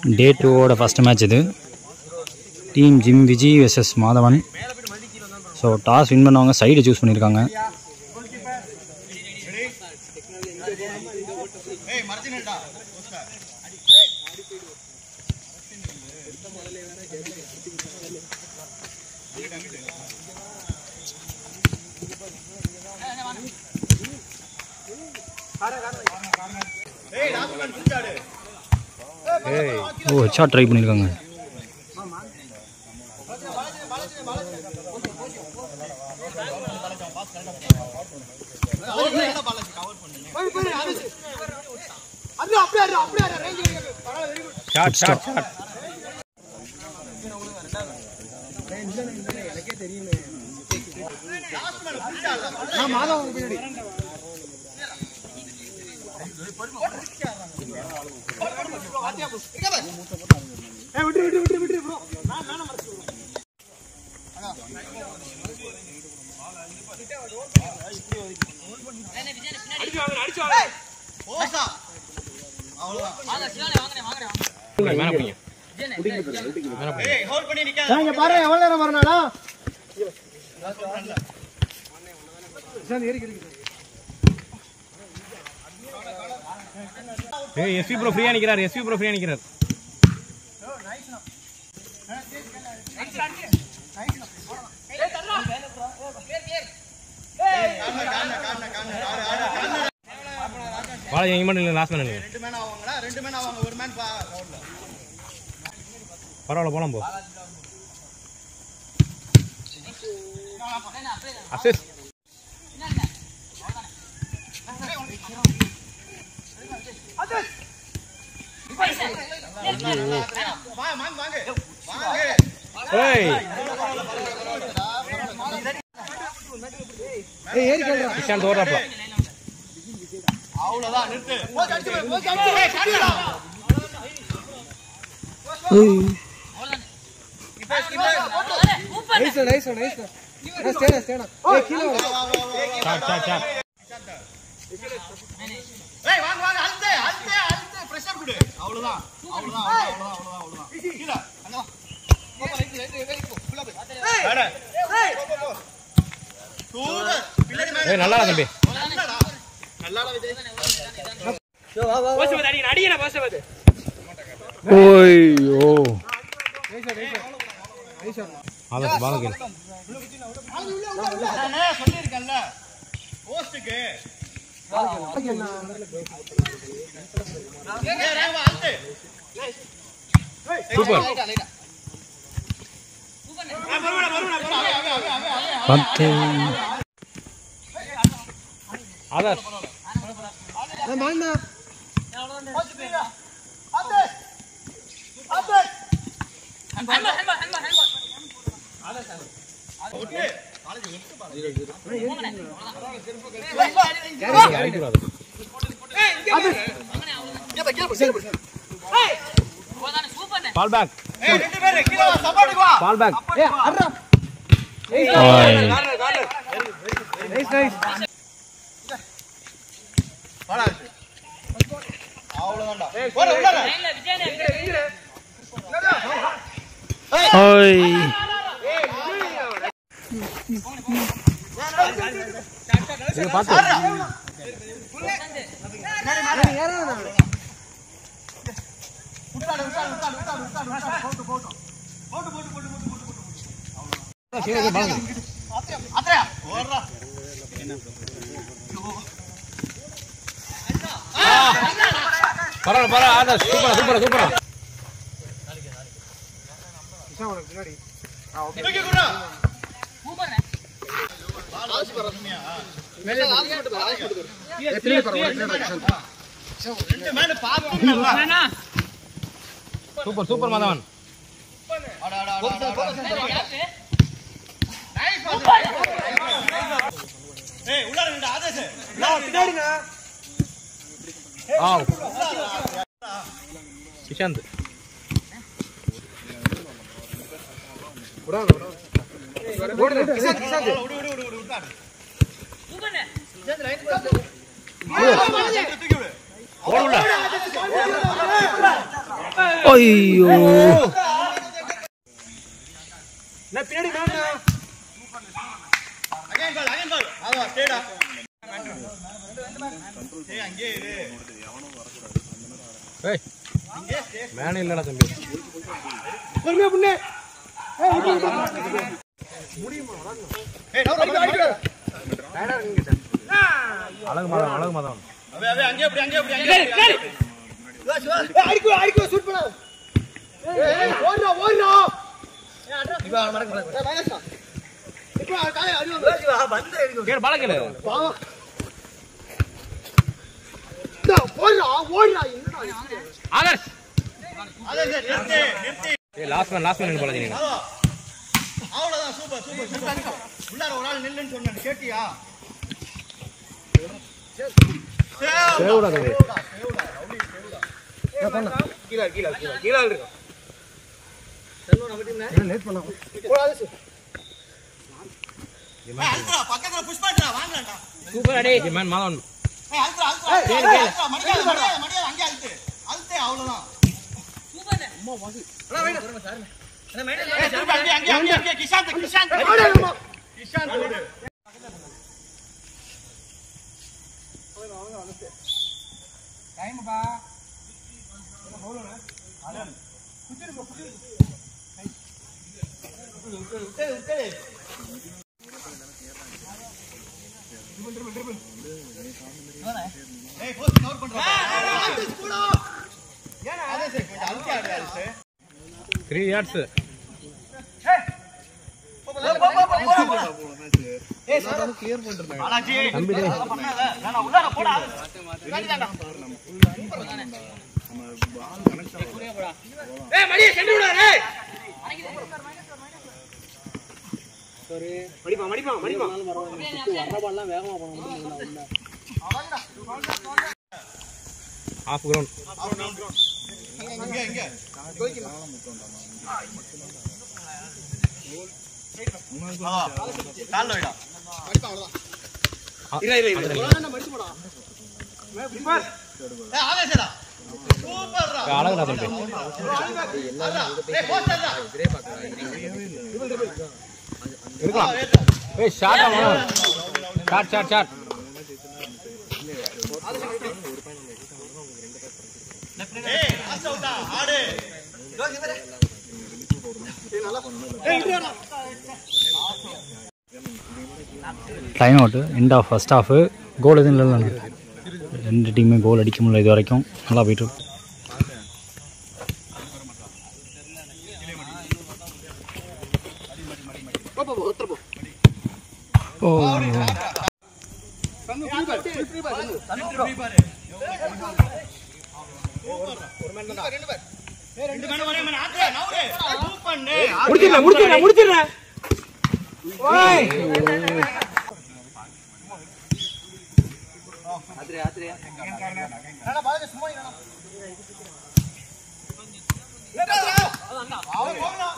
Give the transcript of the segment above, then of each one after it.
டே டூவோட first match இது team Jim Vijay versus Madhavan so toss win பண்ணவங்க சைடு சூஸ் பண்ணியிருக்காங்க ஓ ஹெச்ஆர் ட்ரை பண்ணியிருக்காங்க ஷாட் ஷாட் ஷாட் மேல போங்க இங்க பாரு எவ்வளவு நேரம் வரனாடா ஏய் எஸ்வி ப்ரோ ஃப்ரீயா நிக்கிறார் எஸ்வி ப்ரோ ஃப்ரீயா நிக்கிறார் பாலாஜி எங்க மட்டும் இல்லை லாஸ்ட் மேன் ரெண்டு மேன் ஆவாங்களா ரெண்டு மேன் ஆவாங்க ஒரு மேன் பரவாயில்ல போலாம் போ அசிஸ்ட் வாங்க வாங்க வாங்க ஏய் நிஷாந்த் ஓடுறாப்ல அவ்வளவுதான் நிறுத்து போச்சு அடிச்சு போய், போச்சு அடிச்சு போய், சாடிடா. ஷாட் ஷாட் ஷாட் ஏய் வாங்க வாங்க அழுத்து அழுத்து அழுத்து பிரஷர் கொடு அவ்வளவுதான் அவ்வளவுதான் அவ்வளவுதான் அவ்வளவுதான் அவ்வளவுதான் கீழ அங்க வா போ, போ, ரைட் ரைட் ரைட் போ ஃபுல்லா போய் ஏய் ஏய் போ, போ, போ. சூப்பர் பின்னாடி மேல ஏய் நல்லா தம்பி நல்லாடா நல்லாடா விஜய் ஓய்யோ ஆதர்ஸ் பாலகி நானே சொல்லியிருக்கேன்ல போஸ்ட்டுக்கு ஏய், ரேவா, அழுத்து. சூப்பர் லைட்டா, லைட்டா. ஆ, வருவாடா, வருவாடா, வருவாடா. அவன், அவன், அவன், அவன், அவன். பத்து ஆதர்ஸ் போச்சு, பிரியா. அழுத்து. அழுத்து. ஒட்டு. அடிக்கூடாது பால் பேக் ஏய், ரெண்டு பேரு கீழே வா, சப்பாட்டுக்கு வா. பால் பேக் ஓய் வாடா. அவ்வளவுதான்டா. போடு, உள்ளார. ஓய் இது பார்த்து உட்காரு, உட்காரு, உட்காரு, உட்காரு, உட்காரு, உட்காரு. போட்டு, போட்டு. போட்டு, போட்டு, போட்டு, போட்டு, போட்டு, போட்டு. அத்தையா, அத்தையா, ஓடுறா. பரவாயில்ல பரவாயில்ல ஆதர்ஸ் சூப்பரா சூப்பரா சூப்பரா தூக்கி குடுறா. லாஸ்ட் வர சொன்னியா? ரெண்டு மேனு பார்த்துட்டேன்ல. சூப்பர் சூப்பர் மாதவன் அட, அட, அட, அட, அட. Nice pass. ஏய், உள்ளார நின்னுடா, ஆதேஷ். உள்ளார நின்னுடா. ஆ நிஷாந்த் விடு, விடு, விடு, விடு, விடு, உட்காரு. தூக்கி விடு. ஓடுல ஐயோ அகைன் கால் அகைன் கால் ஆமா ஸ்டேடா ஏய் அங்கே இரு ஏய் அங்கே ஸ்டே மேனே இல்லடா தம்பி ஏய் டவுன் அடிக்க அழகு மாதம் அழகு மாதம் அவே அவே அங்கே அப்படி அங்கே அப்படி அங்கே அடிக்கு அடிக்கு ஷூட் பண்ணு ஏய் ஏய் ஓடுறா ஓடுறா இப்போ மறக்க மறக்க மைனஸ் இப்போ காலை அடி வந்து வா பந்து அடிக்கு கேடு பால கேளு வா டா ஓடுறா ஓடுறா என்னடா ஆதர்ஷ் அதே சார் நிறுத்து நிறுத்து ஏய் லாஸ்ட் மேன் லாஸ்ட் மேன் பால நீங்க அவ்வளோ. அவ்வளவுதான் சூப்பர் சூப்பர் சூப்பர் உள்ளார ஒரு ஆள் நில்லுன்னு சொன்னேன் கேட்டியா சேவுடா தம்பி பக்கத்துல புஷ் பண்றா வாங்கடா சூப்பர் அடே மேன் மாதவன் ஏய் அழுத்துறா அழுத்துறா அழுத்துறா மடிக்காத மடிக்காத மடிக்காத அங்கே அழுத்து அழுத்தே அவ்வளவுதான் ஏய், திருப்பி அங்கே, அங்கே, அங்கே, அங்கே, கிஷாந்த், கிஷாந்த். கிஷாந்த் விடு. ஏய், post cover பண்றா. அதே சார், கொஞ்சம் அழுத்தி ஆடு, அழுத்து. த்ரீ யார்ட்ஸ் பாலாஜி, அதெல்லாம் பண்ணாத. வேணாம், உள்ளார போடா. காட்டிதாண்டா. ஏய், மடியை சென்று விடாத, ஏய். ஆஃப் கிரவுண்ட் இங்க, இங்க. ஆ, கால்ல வைடா. ஏய், ஆவேசடா. சூப்பர்ரா. அழகுடா தம்பி அதான். ஏய், போஸ்டர்ரா. இருக்கலாம் ஏய் ஷார்ட்டா மாதவன் ஷார்ட் ஷார்ட் ஷார்ட் ஏய், pass out ஆ, ஆடு. Time out end of first half goal எதுவும் இல்லைல்ல ரெண்டு டீமுமே கோல் அடிக்க முடியல இது வரைக்கும் நல்லா போயிட்டு இருக்கு. ஓ ரெண்டு மேல ஒரே மேல ஆத்து, நவுரு. Move பண்ணு. முடிச்சிடுறேன் முடிச்சிடுறேன் முடிச்சிடுறேன் என்னடா, பாலாஜி, சும்மா இருடா. அவன் போகலாம்.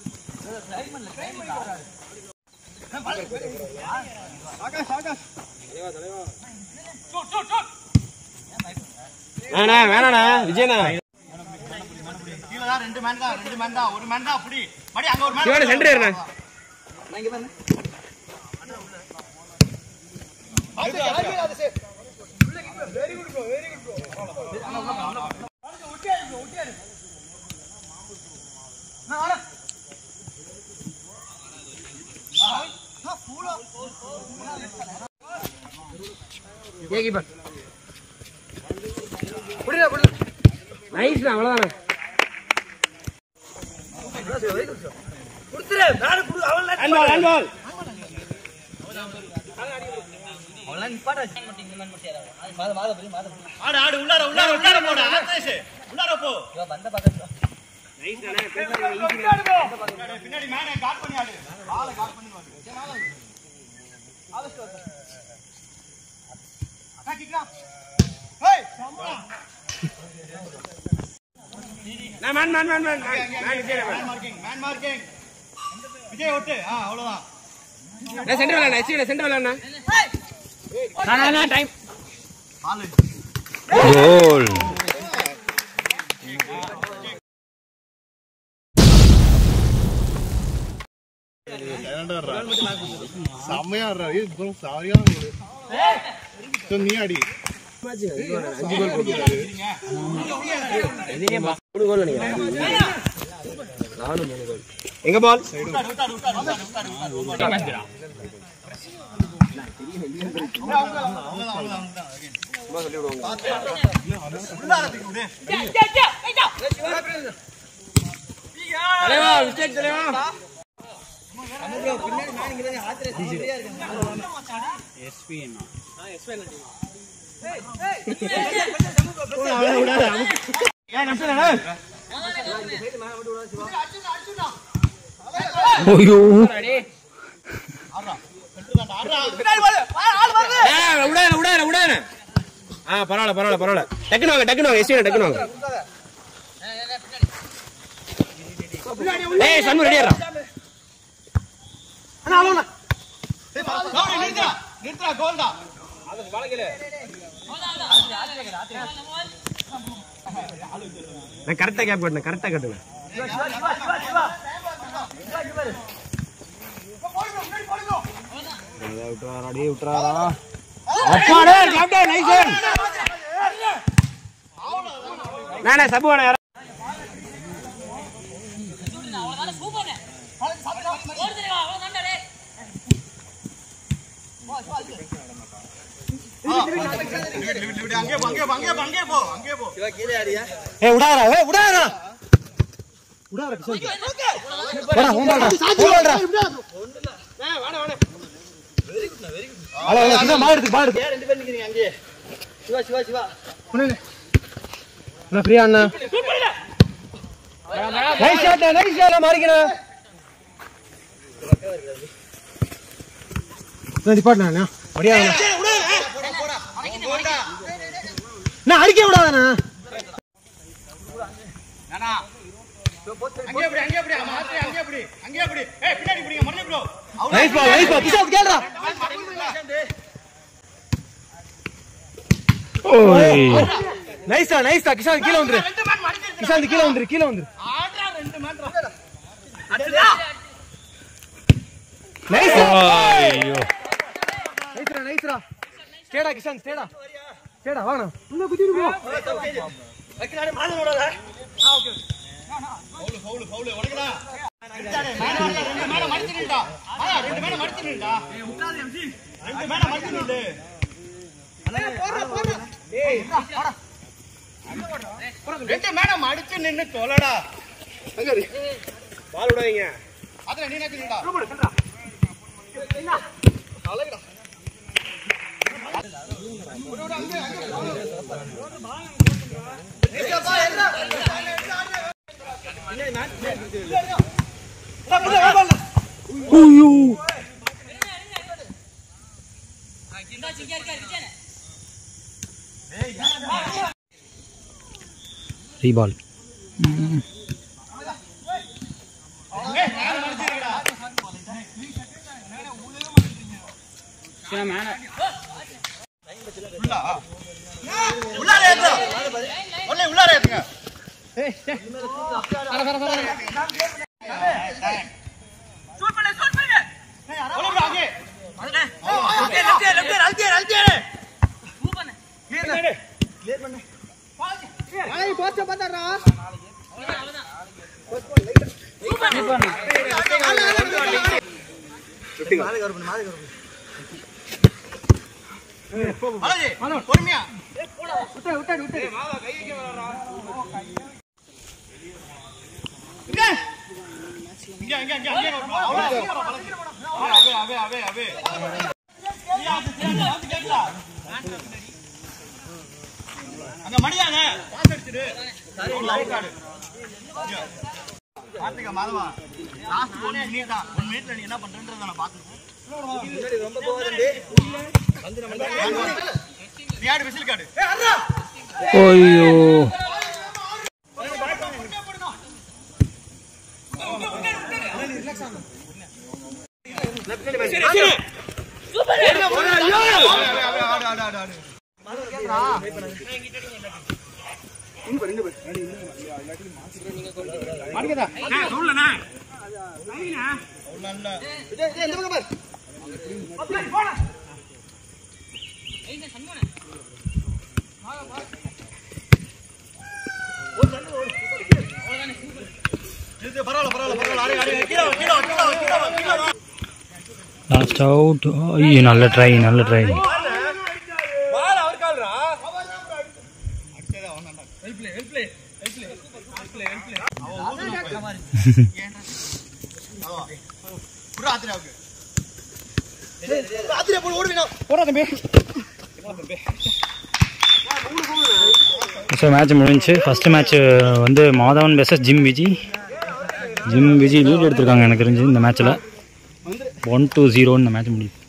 வேணா வேணாண்ணா விஜயண்ணா கீழே தான் ரெண்டு மேன் தான் ரெண்டு மேன் தான் ஒரு மேன் தான் அப்படி மடி அங்க ஒரு மேன் சிவானி சென்டர் ஏறுண்ணா ஏ கீப்பர் புரியல புரியல நைஸ்ண்ணா அவ்வளோதாண்ணா ஹேண்ட்பால் ஹேண்ட்பால் ஆடு ஆடு உள்ளார உள்ளார உள்ளார போடா ஆத்தேஷ் உள்ளார போ பின்னாடி மேனே காட் பண்ணி ஆடு ஆளை காட் பண்ணி வாடு சரி, மேல வாடு. ஆதர்ஷ் வாடு. அக்கா கிக்ரா ஹேய் சம்மா நான் man man man man man marking man marking Vijay ஒட்டு ஆ அவ்வளவுதான் நான் சென்டர் விளையாண்ணா எச்சி சென்டர் விளையாண்ணா டைம் ஆளு கோல் தாண்டாடுறா செம்மையா ஆடுறா ஏய் bro, சரியான goal. சரி, நீ அடி அஞ்சு கோல் போட்டுருக்காரு எங்க பால் ஐயோ விடாத விடாத விடாத ஆ பரவாயில்ல பரவாயில்ல பரவாயில்ல டக்குனு வாங்க டக்குனு வாங்க எஸ்டி டக்குனு வாங்க ஏய் சண்முக ரெடியாரா கௌரி, நிறுத்துடா நிறுத்துடா கோல் தான் நான் கரெக்டா கேப் கட்டுனேன் கரெக்டா கட்டுனேன் விட்டுறாரா டேய் விட்டுறாரா அப்பாடே கேப்டன் நைஸ் நானே சபு வேணா யாரா அங்கே போ அங்கே போ அங்கே போ அங்கே போ அங்கே போ ஏய் விடாதடா ஏய் விடாதடா விடாதடா கிஷோர் வாடா ஓம்பால்டா ஓம்பால்டா அல அல கிஷோர் மாடு எடுத்து மாடு எடுத்து ரெண்டு பேர் நிக்கிறீங்க அங்கே சிவா சிவா சிவா அண்ணா ஃப்ரீயா அண்ணா நைஸ் ஷாட் நைஸ் ஷாட் மாறிக்கணும் டிபார்ட்மெண்ட் அண்ணா முடியாது நான் அடிக்க விடாதண்ணா அங்கே அப்படி அங்கே அப்படி மாத்தி அங்கே அப்படி அங்கே அப்படி ஏய் பின்னாடி பிடிங்க மண்ணு bro nice ball nice ball Kishore கேளுடா ஓய் நைஸ்டா நைஸ்டா கிஷாந்த் கீழ வந்துரு ரெண்டு மேன் மடிச்சு கிஷாந்த் கீழ வந்துரு கீழ வந்துரு ஆடுறா ரெண்டு மேன் நைஸ் ஐயோ நைஸ்ரா நைஸ்ரா ஸ்டேடா கிஷாந்த் ஸ்டேடா ஸ்டேடா வாங்க உள்ள குத்திட்டு போ ஃபவுல் ஃபவுல் ஃபவுல் உனக்குடா ரெண்டு மேல மடிச்சு நின்டா ஆ ரெண்டு மேல மடிச்சு நின்டா ரெண்டு மேல மடிச்சு நின்று ரெண்டு மேல மடிச்சு நின்னு தொலைடா பால் விடாதீங்க அதுல நீ நினைக்கிறீடா ஐயோ ரீபால் உள்ளார ஏத்துடா ஒல்லே உள்ளார ஏத்துங்க ஒல்லே bro, அங்கே. பாலாஜி, பொறுமையா இங்க. இங்க, இங்க, இங்க, அங்கே வா, அவ்வளோ, அங்கே வா, பாலாஜி. அவே, அவே, அவே, அவே. தெரியாது, தெரியாது, அது கேட்கல. அங்க மணியாங்க பாஸ் அடிச்சிடு லைட் கார்டு கார்த்திகா மாதவா லாஸ்ட் ஒன் மினிட் தான் ஒன் மினிட்ல நீ என்ன பண்றன்றத நான் பாத்துக்கேன் நீ ஆடு விசில் காடு ஐயோ நல்ல விஜய், விஜய், இந்த பக்கம் பாரு. இது பரவாயில்ல பரவாயில்ல பரவாயில்ல அடி அடி கீழே வா, கீழே வா, கீழே வா, கீழே வா, கீழே வா. லாஸ்ட் அவுட் ஐயோ நல்ல ட்ரை நல்ல ட்ரை அடிச்சதே அவன் தான்டா. அவன் வா. விட்றா ஆத்திராவுக்கு. ஆத்திரா போடு, ஓடு வேணும். ஸோ மேட்ச் முடிஞ்சுச்சு ஃபஸ்ட்டு மேட்ச் வந்து Madhavan versus Jim Viji Jim Viji lead எடுத்திருக்காங்க எனக்கு தெரிஞ்சு இந்த மேட்ச்சில் ஒன் டூ ஜீரோன்னு இந்த மேட்ச் முடியுது